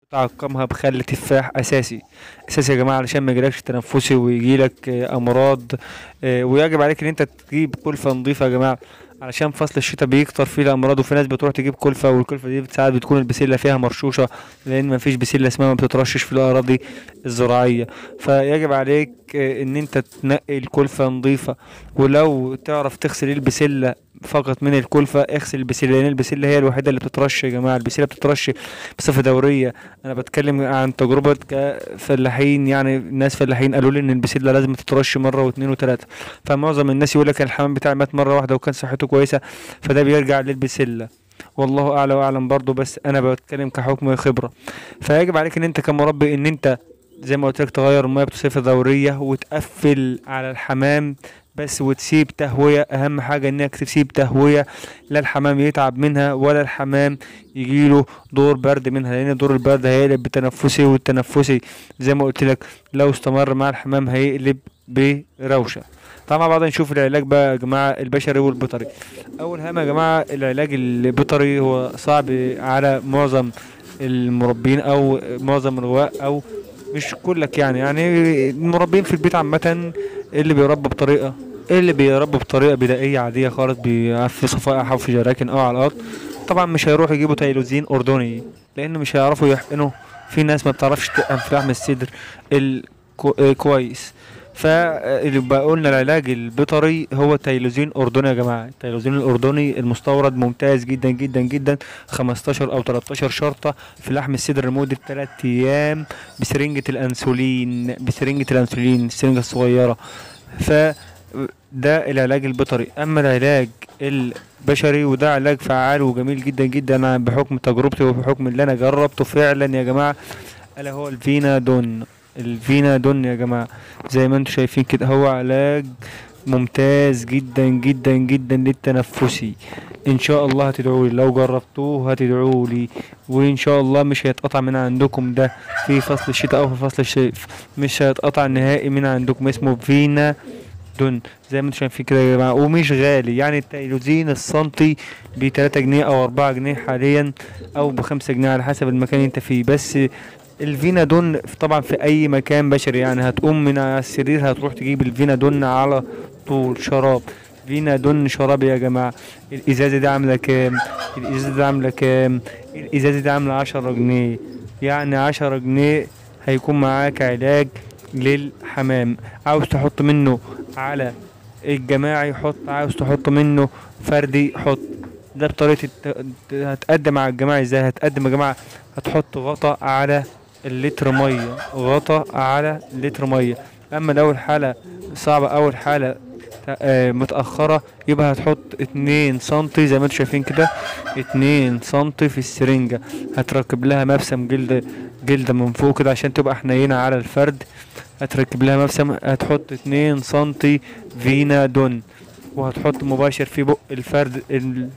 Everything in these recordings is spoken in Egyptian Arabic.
تعقمها بخل تفاح اساسي اساسي يا جماعه علشان ما يجيلكش تنفسي ويجيلك آه، امراض آه، ويجب عليك ان انت تجيب كلفه نظيفه يا جماعه علشان فصل الشتاء بيكتر فيه الامراض وفي ناس بتروح تجيب كلفه والكلفه دي ساعات بتكون البسله فيها مرشوشه لان ما فيش بسله اسمها ما بتترشش في الاراضي الزراعيه فيجب عليك آه، ان انت تنقي الكلفه نظيفه ولو تعرف تغسل البسله فقط من الكلفه اغسل البسله لان البسله هي الوحيده اللي بتترش يا جماعه البسله بتترش بصفه دوريه انا بتكلم عن تجربه كفلاحين يعني ناس فلاحين قالوا لي ان البسله لازم تترش مره واثنين وثلاثه فمعظم الناس يقول لك الحمام بتاعي مات مره واحده وكان صحته كويسه فده بيرجع للبسله والله اعلى واعلم برضه بس انا بتكلم كحكم خبره فيجب عليك ان انت كمربي ان انت زي ما قلت لك تغير الميه بصفه دوريه وتقفل على الحمام بس وتسيب تهويه اهم حاجه انك تسيب تهويه لا الحمام يتعب منها ولا الحمام يجيله دور برد منها لان دور البرد هيقلب بتنفسي والتنفسي زي ما قلت لك لو استمر مع الحمام هيقلب بروشه طبعا بعد نشوف العلاج بقى يا جماعه البشري والبيطري اول حاجه يا جماعه العلاج البيطري هو صعب على معظم المربين او معظم الرواء او مش كلك يعني يعني المربين في البيت عامه اللي بيربوا بطريقه اللي بيربوا بطريقه بدائيه عاديه خالص بي- في صفائح او في جراكن او على الارض طبعا مش هيروحوا يجيبوا تايلوزين اردني لان مش هيعرفوا يحقنوا في ناس ما بتعرفش تحقن في لحم الصدر الكويس فاللي بقى قلنا العلاج البيطري هو تايلوزين اردني يا جماعه التايلوزين الاردني المستورد ممتاز جدا جدا جدا 15 او 13 شرطه في لحم الصدر لمده 3 ايام بسرنجه الانسولين بسرنجه الانسولين السرنجه الصغيره ف ده العلاج البيطري اما العلاج البشري وده علاج فعال وجميل جدا جدا انا بحكم تجربتي وبحكم اللي انا جربته فعلا يا جماعه الا هو الفينا دون الفينا دون يا جماعه زي ما انتم شايفين كده هو علاج ممتاز جدا جدا جدا للتنفسي ان شاء الله هتدعوا لي لو جربتوه هتدعوا لي وان شاء الله مش هيتقطع من عندكم ده في فصل الشتاء او في فصل الصيف مش هيتقطع نهائي من عندكم اسمه فينا دون زي ما انتم شايفين كده يا جماعه ومش غالي يعني التيلوزين السنتي ب 3 جنيه او 4 جنيه حاليا او ب 5 جنيه على حسب المكان اللي انت فيه بس الفينا دون طبعا في اي مكان بشري يعني هتقوم من على السرير هتروح تجيب الفينا دون على طول شراب فينا دون شراب يا جماعه الازازه دي عامله كام الازازه دي عامله كام الازازه دي عامله 10 جنيه يعني 10 جنيه هيكون معاك علاج للحمام عاوز تحط منه على الجماعي حط عاوز تحط منه فردي حط ده بطريقة الت- هتقدم على الجماعي ازاي هتقدم يا جماعة هتحط غطا على اللتر مية غطا على لتر مية اما لو الحالة صعبة اول حالة ت- آه، متأخرة يبقى هتحط اتنين سنتي زي ما انتم شايفين كده اتنين سنتي في السرنجة هتركب لها مبسم جلد جلدة من فوق كده عشان تبقى حنينة على الفرد هتركب لها مبسم هتحط اتنين سنتي فينا دون وهتحط مباشر في بق الفرد ال...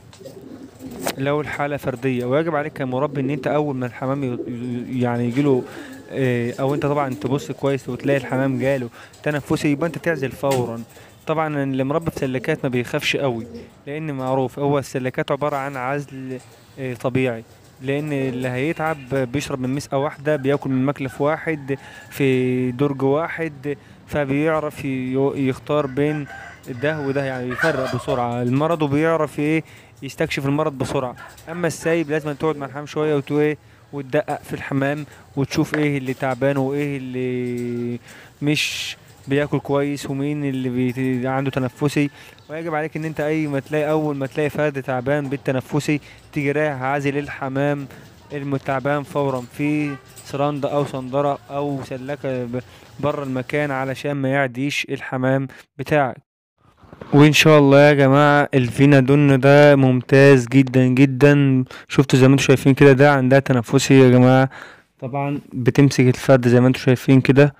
لو الحالة فردية ويجب عليك كمربي ان انت اول ما الحمام ي... ي- يعني يجيله اه، او انت طبعا تبص كويس وتلاقي الحمام جاله تنفسي يبقى انت تعزل فورا طبعا اللي مربي في سلكات ما بيخافش قوي لان معروف هو السلكات عبارة عن عزل اه، طبيعي لان اللي هيتعب بيشرب من مسقة واحدة بياكل من مكلف واحد في درج واحد فبيعرف ي- يختار بين ده وده يعني يفرق بسرعة المرض وبيعرف ايه يستكشف المرض بسرعة اما السايب لازم تقعد مع الحمام شوية وت- ايه وتدقق في الحمام وتشوف ايه اللي تعبان وايه اللي مش بياكل كويس ومين اللي بي... عنده تنفسي ويجب عليك ان انت اي ما تلاقي اول ما تلاقي فرد تعبان بالتنفسي تيجي رايح عازل الحمام المتعبان فورا في سرندة او صندرة او سلكة ب- بره المكان علشان ما يعديش الحمام بتاعك وان شاء الله يا جماعة الفينا دون ده ممتاز جدا جدا شفتوا زي ما انتوا شايفين كده ده عندها تنفسي يا جماعة طبعا بتمسك الفرد زي ما انتوا شايفين كده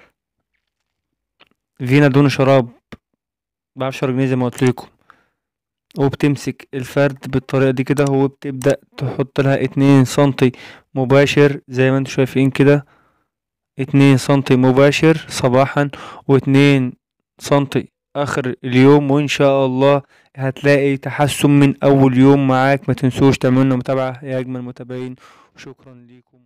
فينا دون شراب بعشرة جنيه زي ما قلت لكم وبتمسك الفرد بالطريقة دي كده وبتبدأ تحط لها اتنين سنتي مباشر زي ما انتوا شايفين كده اتنين سنتي مباشر صباحا واتنين سنتي اخر اليوم وان شاء الله هتلاقي تحسن من اول يوم معاك ما تنسوش تعملوا لنا متابعة يا اجمل متابعين وشكرا ليكم